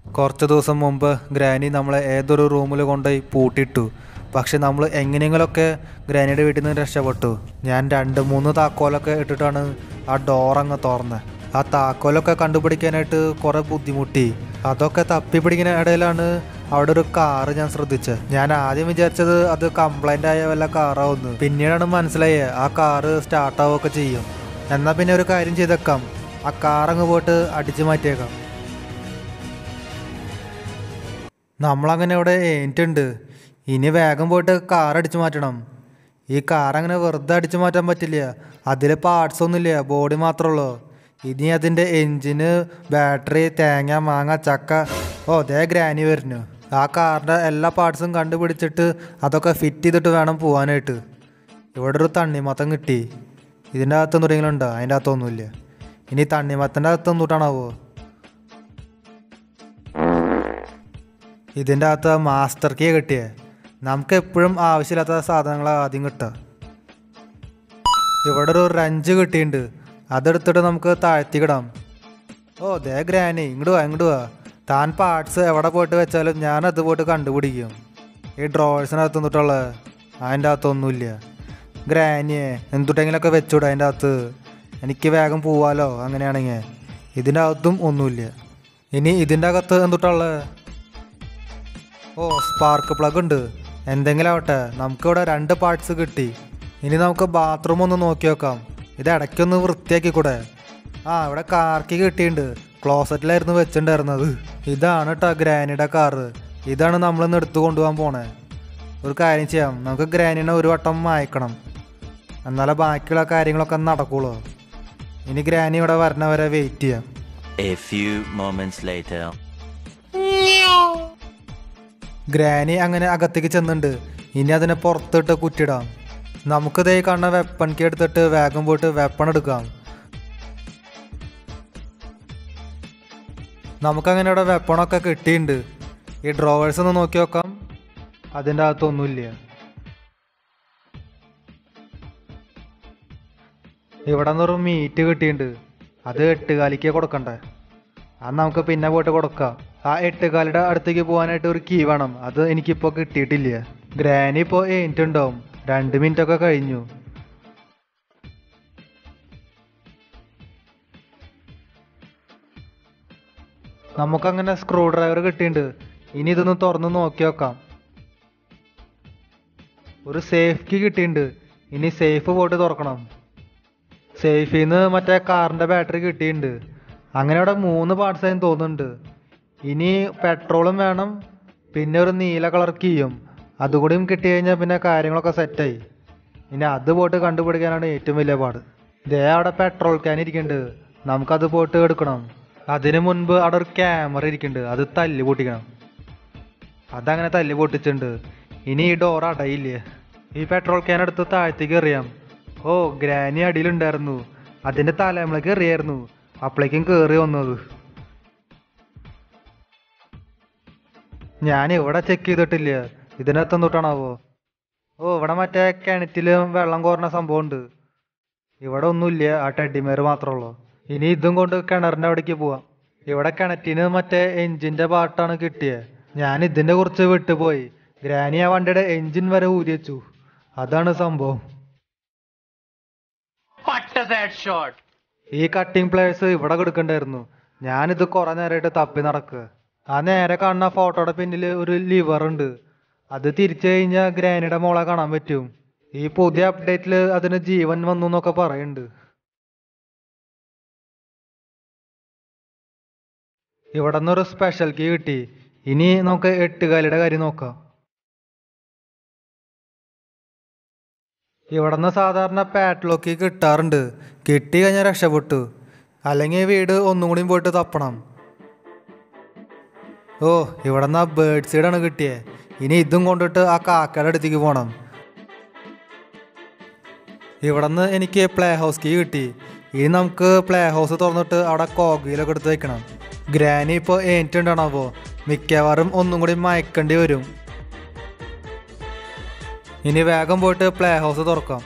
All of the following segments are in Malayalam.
കുറച്ച് ദിവസം മുമ്പ് ഗ്രാനി നമ്മളെ ഏതൊരു റൂമിൽ കൊണ്ടുപോയി പൂട്ടിയിട്ടു പക്ഷെ നമ്മൾ എങ്ങനെയെങ്കിലുമൊക്കെ ഗ്രാനിയുടെ വീട്ടിൽ നിന്ന് രക്ഷപ്പെട്ടു ഞാൻ രണ്ട് മൂന്ന് താക്കോലൊക്കെ ഇട്ടിട്ടാണ് ആ ഡോർ അങ്ങ് തുറന്നത് ആ താക്കോലൊക്കെ കണ്ടുപിടിക്കാനായിട്ട് കുറേ ബുദ്ധിമുട്ടി അതൊക്കെ തപ്പി പിടിക്കുന്ന ഇടയിലാണ് അവിടെ ഒരു കാറ് ഞാൻ ശ്രദ്ധിച്ചത് ഞാൻ ആദ്യം വിചാരിച്ചത് അത് കംപ്ലൈൻ്റ് ആയ വല്ല കാറാവുന്നു പിന്നീടാണ് മനസ്സിലായത് ആ കാറ് സ്റ്റാർട്ടാവുകയൊക്കെ ചെയ്യും എന്നാൽ പിന്നെ ഒരു കാര്യം ചെയ്തേക്കാം ആ കാറങ്ങ് പോയിട്ട് അടിച്ചു മാറ്റിയേക്കാം നമ്മളങ്ങനെ ഇവിടെ ഏറ്റുണ്ട് ഇനി വേഗം പോയിട്ട് കാർ അടിച്ചു മാറ്റണം ഈ കാർ അങ്ങനെ വെറുതെ അടിച്ചു മാറ്റാൻ പറ്റില്ല അതിൽ പാർട്സ് ഒന്നുമില്ല ബോഡി മാത്രമേ ഉള്ളൂ ഇനി അതിൻ്റെ എൻജിന് ബാറ്ററി തേങ്ങ മാങ്ങ ചക്ക ഓ ദേ ഗ്രാനി വരുന്നു ആ കാറിൻ്റെ എല്ലാ പാർട്സും കണ്ടുപിടിച്ചിട്ട് അതൊക്കെ ഫിറ്റ് ചെയ്തിട്ട് വേണം പോകാനായിട്ട് ഇവിടെ ഒരു തണ്ണിമത്തം കിട്ടി ഇതിൻ്റെ അകത്ത് എന്തെങ്കിലും ഉണ്ടോ അതിൻ്റെ അകത്തൊന്നുമില്ല ഇനി തണ്ണിമത്തൻ്റെ അകത്ത് എന്തുട്ടാണാവോ ഇതിൻ്റെ അകത്ത് മാസ്റ്റർ കീ കിട്ടിയേ നമുക്ക് എപ്പോഴും ആവശ്യമില്ലാത്ത സാധനങ്ങൾ ആദ്യം കിട്ടുക ഇവിടെ ഒരു റഞ്ച് കിട്ടിയിട്ടുണ്ട് അതെടുത്തിട്ട് നമുക്ക് താഴ്ത്തിക്കിടാം ഓ ദേ ഗ്രാനി ഇങ്ങോട്ട് വാ ഇങ്ങോട്ട് വാ താൻ പാർട്സ് എവിടെ പോയിട്ട് വെച്ചാലും ഞാൻ അത് പോയിട്ട് കണ്ടുപിടിക്കും ഈ ഡ്രോവേഴ്സിനകത്ത് നിന്നിട്ടുള്ള അതിൻ്റെ അകത്തൊന്നുമില്ല ഗ്രാനിയെ എന്തുട്ടെങ്കിലൊക്കെ വെച്ചുവിടും അതിൻ്റെ അകത്ത് എനിക്ക് വേഗം പോവാലോ അങ്ങനെയാണെങ്കിൽ ഇതിൻ്റെ അകത്തും ഒന്നുമില്ല ഇനി ഇതിൻ്റെ അകത്ത് എന്തുട്ടുള്ളത് ഓ സ്പാർക്ക് പ്ലഗ് ഉണ്ട് എന്തെങ്കിലും ആവട്ടെ നമുക്കിവിടെ രണ്ട് പാർട്സ് കിട്ടി ഇനി നമുക്ക് ബാത്റൂം ഒന്ന് നോക്കി നോക്കാം ഇത് ഇടയ്ക്കൊന്ന് വൃത്തിയാക്കി കൂടെ ആ ഇവിടെ കാർക്ക് കിട്ടിയിട്ടുണ്ട് ക്ലോസറ്റിലായിരുന്നു വെച്ചിട്ടുണ്ടായിരുന്നത് ഇതാണ് കേട്ടോ ഗ്രാനിയുടെ കാറ് ഇതാണ് നമ്മളിന്ന് എടുത്തു കൊണ്ടുപോകാൻ പോണേ ഒരു കാര്യം ചെയ്യാം നമുക്ക് ഗ്രാനിനെ ഒരു വട്ടം മായ്ക്കണം എന്നാലേ ബാക്കിയുള്ള കാര്യങ്ങളൊക്കെ നടക്കുള്ളൂ ഇനി ഗ്രാനി ഇവിടെ വരണ വരെ വെയിറ്റ് ചെയ്യാം A few moments later. Granny അങ്ങനെ അകത്തേക്ക് ചെന്നുണ്ട് ഇനി അതിനെ പുറത്തിട്ട് കുറ്റിടാം നമുക്ക് ദേ കാണുന്ന വെപ്പൺ കീ എടുത്തിട്ട് വേഗം പോയിട്ട് വെപ്പൺ എടുക്കാം നമുക്കങ്ങനെ ഇവിടെ വെപ്പണൊക്കെ കിട്ടിയിട്ടുണ്ട് ഈ ഡ്രോവേഴ്സ് ഒന്ന് നോക്കി നോക്കാം അതിൻ്റെ അകത്തൊന്നുമില്ല ഇവിടെ നിന്നൊരു മീറ്റ് കിട്ടിയിട്ടുണ്ട് അത് എട്ടുകാലിക്ക് കൊടുക്കണ്ടേ അത് നമുക്ക് പിന്നെ പോയിട്ട് കൊടുക്കാം ആ എട്ടുകാലിയുടെ അടുത്തേക്ക് പോകാനായിട്ട് ഒരു കീ വേണം അത് എനിക്കിപ്പോൾ കിട്ടിയിട്ടില്ല ഗ്രാനി ഇപ്പോൾ ഏറ്റുണ്ടാവും രണ്ട് മിനിറ്റ് ഒക്കെ കഴിഞ്ഞു നമുക്കങ്ങനെ സ്ക്രൂ ഡ്രൈവർ കിട്ടിയിട്ടുണ്ട് ഇനി ഇതൊന്ന് തുറന്ന് നോക്കി നോക്കാം ഒരു സേഫ് കീ കിട്ടിയിട്ടുണ്ട് ഇനി സേഫ് പോയിട്ട് തുറക്കണം സേഫിൽ നിന്ന് മറ്റേ കാറിൻ്റെ ബാറ്ററി കിട്ടിയിട്ടുണ്ട് അങ്ങനെ ഇവിടെ മൂന്ന് പാർട്സ് ആയി തോന്നുന്നുണ്ട് ഇനി പെട്രോളും വേണം പിന്നെ ഒരു നീല കളർ കീയും അതുകൂടിയും കിട്ടി കഴിഞ്ഞാൽ പിന്നെ കാര്യങ്ങളൊക്കെ സെറ്റായി ഇനി അത് പോയിട്ട് കണ്ടുപിടിക്കാനാണ് ഏറ്റവും വലിയ പാട് ദേ അവിടെ പെട്രോൾ ക്യാൻ ഇരിക്കുന്നുണ്ട് നമുക്കത് പോയിട്ട് എടുക്കണം അതിന് മുൻപ് അവിടെ ഒരു ക്യാമറ ഇരിക്കുന്നുണ്ട് അത് തല്ലി പൊട്ടിക്കണം അതങ്ങനെ തല്ലി പൊട്ടിച്ചിട്ടുണ്ട് ഇനി ഈ ഡോർ അടയില്ലേ ഈ പെട്രോൾ ക്യാൻ എടുത്ത് താഴത്തേക്ക് എറിയാം ഓ ഗ്രാനി അടിയിലുണ്ടായിരുന്നു അതിന്റെ തലമുളക്ക് എറിയായിരുന്നു അപ്പോഴേക്കും കേറി വന്നത് ഞാൻ ഇവിടെ ചെക്ക് ചെയ്തിട്ടില്ല ഇതിനകത്ത് എന്തൊട്ടാണാവോ ഓ ഇവിടെ മറ്റേ കിണറ്റില് വെള്ളം കോരുന്ന സംഭവം ഉണ്ട് ഇവിടെ ഒന്നുമില്ല ആ ടെഡിമേർ മാത്രമേ ഉള്ളൂ ഇനി ഇതും കൊണ്ട് കിണറിന്റെ അവിടേക്ക് പോവാം ഇവിടെ കിണറ്റിന് മറ്റേ എഞ്ചിന്റെ പാട്ടാണ് കിട്ടിയത് ഞാൻ ഇതിന്റെ കുറിച്ച് വിട്ടുപോയി ഗ്രാനി ആ വണ്ടിയുടെ എഞ്ചിൻ വരെ ഊരി വെച്ചു അതാണ് സംഭവം What a that shot! ഈ കട്ടിംഗ് പ്ലേയേഴ്സ് ഇവിടെ കൊടുക്കണ്ടായിരുന്നു ഞാനിത് കുറെ നേരമായിട്ട് തപ്പി നടക്കുക ആ നേരെ കാണുന്ന ഫോട്ടോയുടെ പിന്നിൽ ഒരു ലിവർ ഉണ്ട് അത് തിരിച്ചു കഴിഞ്ഞാൽ ഗ്രാനിയുടെ മോളെ കാണാൻ പറ്റും ഈ പുതിയ അപ്ഡേറ്റിൽ അതിന് ജീവൻ വന്നു എന്നൊക്കെ പറയുന്നുണ്ട് ഇവിടെ നിന്നൊരു സ്പെഷ്യൽ കീ കിട്ടി ഇനി നമുക്ക് എട്ടുകാലിയുടെ കാര്യം നോക്കാം ഇവിടുന്ന് സാധാരണ പാറ്റ്ലോക്ക് കിട്ടാറുണ്ട് കിട്ടി കഴിഞ്ഞാൽ രക്ഷപ്പെട്ടു അല്ലെങ്കിൽ വീട് ഒന്നും കൂടി പോയിട്ട് തപ്പണം ഓ ഇവിടുന്ന് ആ ബേർഡ് സീഡാണ് കിട്ടിയത് ഇനി ഇതും കൊണ്ടിട്ട് ആ കാക്കയുടെ അടുത്തേക്ക് പോകണം ഇവിടുന്ന് എനിക്ക് പ്ലേ ഹൗസ് കീ കിട്ടി ഇനി നമുക്ക് പ്ലേ ഹൗസ് തുറന്നിട്ട് അവിടെ കോഗിയിലൊക്കെ എടുത്ത് വെക്കണം ഗ്രാനി ഇപ്പോൾ ഏറ്റുണ്ടാണോ മിക്കവാറും ഒന്നും കൂടി മയക്കേണ്ടി വരും ഇനി വേഗം പോയിട്ട് പ്ലേ ഹൗസ് തുറക്കാം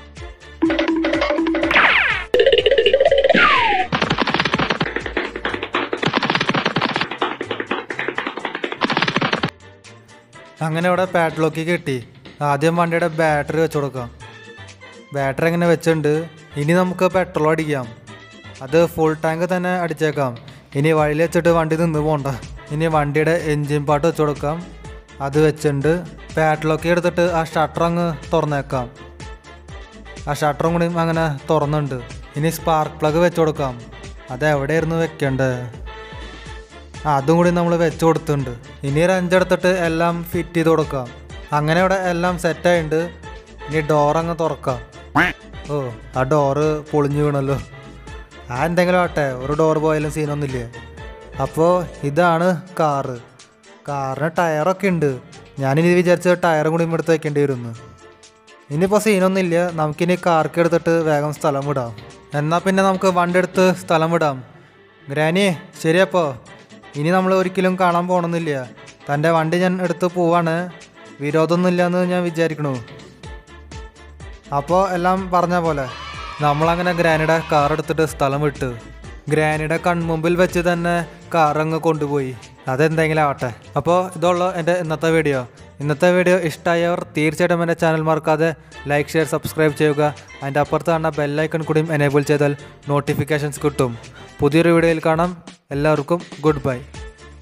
അങ്ങനെ ഇവിടെ പാഡ്ലോക്ക് കിട്ടി ആദ്യം വണ്ടിയുടെ ബാറ്ററി വെച്ച് കൊടുക്കാം ബാറ്ററി എങ്ങനെ വെച്ചിട്ടുണ്ട് ഇനി നമുക്ക് പെട്രോൾ അടിക്കാം അത് ഫുൾ ടാങ്ക് തന്നെ അടിച്ചേക്കാം ഇനി വഴിയിൽ വെച്ചിട്ട് വണ്ടി നിന്ന് പോണ്ട ഇനി വണ്ടിയുടെ എൻജിൻ പാട്ട് വെച്ച് കൊടുക്കാം അത് വെച്ചിട്ടുണ്ട് പാഡ്ലോക്ക് എടുത്തിട്ട് ആ ഷട്ടർ അങ്ങ് തുറന്നേക്കാം ആ ഷട്ടറും കൂടി അങ്ങനെ തുറന്നുണ്ട് ഇനി സ്പാർക്ക് പ്ലഗ് വെച്ച് കൊടുക്കാം അത് എവിടെയായിരുന്നു വെക്കേണ്ടത് ആ, അതും കൂടി നമ്മൾ വെച്ച് കൊടുത്തിട്ടുണ്ട് ഇനി റഞ്ച് എടുത്തിട്ട് എല്ലാം ഫിറ്റ് ചെയ്ത് കൊടുക്കാം അങ്ങനെ ഇവിടെ എല്ലാം സെറ്റായിട്ടുണ്ട് ഇനി ഡോർ അങ്ങ് തുറക്കാം ഓ ആ ഡോറ് പൊളിഞ്ഞു വീണല്ലോ ആ എന്തെങ്കിലും ആട്ടെ ഒരു ഡോർ പോയാലും സീനൊന്നുമില്ല അപ്പോൾ ഇതാണ് കാറ് കാറിന് ടയറൊക്കെ ഉണ്ട് ഞാനിനി വിചാരിച്ച ടയറും കൂടി എടുത്ത് വെക്കേണ്ടി വരുമെന്ന് ഇനിയിപ്പോൾ സീനൊന്നുമില്ല നമുക്കിനി കാർക്ക് എടുത്തിട്ട് വേഗം സ്ഥലം വിടാം എന്നാൽ പിന്നെ നമുക്ക് വണ്ടി എടുത്ത് സ്ഥലം വിടാം ഗ്രാനി ശരിയപ്പോൾ ഇനി നമ്മൾ ഒരിക്കലും കാണാൻ പോകണമെന്നില്ല തൻ്റെ വണ്ടി ഞാൻ എടുത്ത് പോവാണ് വിരോധമൊന്നുമില്ല എന്ന് ഞാൻ വിചാരിക്കണു അപ്പോൾ എല്ലാം പറഞ്ഞ പോലെ നമ്മളങ്ങനെ ഗ്രാനിയുടെ കാർ എടുത്തിട്ട് സ്ഥലം വിട്ടു ഗ്രാനിയുടെ കൺമുമ്പിൽ വെച്ച് തന്നെ കാർ അങ്ങ് കൊണ്ടുപോയി അതെന്തെങ്കിലും ആവട്ടെ അപ്പോൾ ഇതുള്ളൂ എൻ്റെ ഇന്നത്തെ വീഡിയോ ഇന്നത്തെ വീഡിയോ ഇഷ്ടമായവർ തീർച്ചയായിട്ടും എൻ്റെ ചാനൽ മറക്കാതെ ലൈക്ക് ഷെയർ സബ്സ്ക്രൈബ് ചെയ്യുക അതിൻ്റെ അപ്പുറത്ത് കാണുന്ന ബെല്ലൈക്കൺ കൂടിയും എനേബിൾ ചെയ്താൽ നോട്ടിഫിക്കേഷൻസ് കിട്ടും പുതിയൊരു വീഡിയോയിൽ കാണാം എല്ലാവർക്കും ഗുഡ് ബൈ